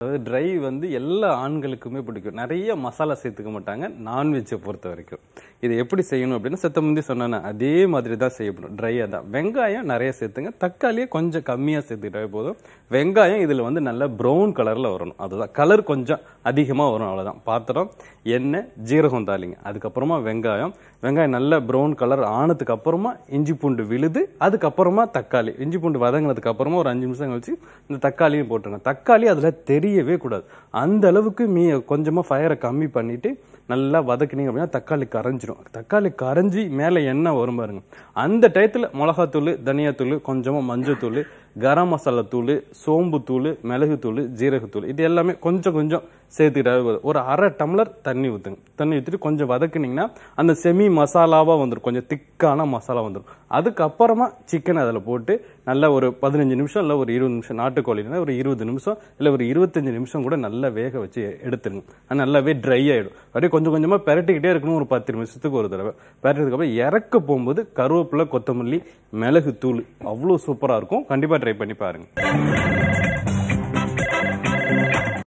அதாவது ட்ரை வந்து எல்லா ஆண்களுக்குமே பிடிக்கும் நிறைய மசாலா சேர்த்துக்க மாட்டாங்க நான்வெஜ்ஜை பொறுத்த வரைக்கும் இதை எப்படி செய்யணும் அப்படின்னு செத்த முந்தி சொன்னேன் அதே மாதிரி தான் செய்யப்படும் ட்ரையாக தான் வெங்காயம் நிறைய சேர்த்துங்க தக்காளியை கொஞ்சம் கம்மியாக சேர்த்துக்கிட்டாவே போதும் வெங்காயம் இதில் வந்து நல்ல ப்ரௌன் கலரில் வரணும் அதுதான் கலர் கொஞ்சம் அதிகமாக வரும் அவ்வளோதான் பாத்திரம் எண்ணெய் ஜீரகம் தாளிங்க அதுக்கப்புறமா வெங்காயம் வெங்காயம் நல்ல ப்ரௌன் கலர் ஆனதுக்கு அப்புறமா இஞ்சி பூண்டு விழுது அதுக்கப்புறமா தக்காளி இஞ்சி பூண்டு வதங்கினதுக்கு அப்புறமா ஒரு அஞ்சு நிமிஷம் கழிச்சு இந்த தக்காளியும் போட்டுருங்க தக்காளி அதில் தெரியவே கூடாது அந்த அளவுக்கு மீ கொஞ்சமாக ஃபயரை கம்மி பண்ணிட்டு நல்லா வதக்குனீங்க அப்படின்னா தக்காளி கரைஞ்சிரும் தக்காளி கரைஞ்சி மேலே எண்ணெய் வரும் பாருங்க அந்த டயத்தில் மிளகாத்தூள் தனியாத்தூள் கொஞ்சமாக மஞ்சத்தூள் கரம் மசாலா தூள் சோம்பு தூள் மிளகுத்தூள் ஜீரகத்தூள் இது எல்லாமே கொஞ்சம் கொஞ்சம் சேர்த்துக்கிட்டாவே போதும் ஒரு அரை டம்ளர் தண்ணி ஊற்றுங்க தண்ணி ஊற்றிட்டு கொஞ்சம் வதக்குனீங்கன்னா அந்த செமி மசாலாவாக வந்துடும் கொஞ்சம் திக்கான மசாலா வந்துடும் அதுக்கப்புறமா சிக்கன் அதில் போட்டு நல்லா ஒரு பதினஞ்சு நிமிஷம் இல்லை ஒரு இருபது நிமிஷம் நாட்டுக்கோழினா ஒரு இருபது நிமிஷம் இல்லை ஒரு இருபத்தஞ்சு நிமிஷம் கூட நல்லா வேக வச்சு எடுத்துருங்க அது நல்லாவே ட்ரை ஆகிடும் அப்படியே கொஞ்சம் கொஞ்சமாக பெரட்டிக்கிட்டே இருக்கணும் ஒரு பத்து நிமிஷத்துக்கு ஒரு தடவை பெரட்டதுக்கப்புறம் இறக்க போகும்போது கருவேப்பிலை கொத்தமல்லி மிளகு தூள் அவ்வளோ சூப்பராக இருக்கும் கண்டிப்பாக ட்ரை பண்ணி பாருங்க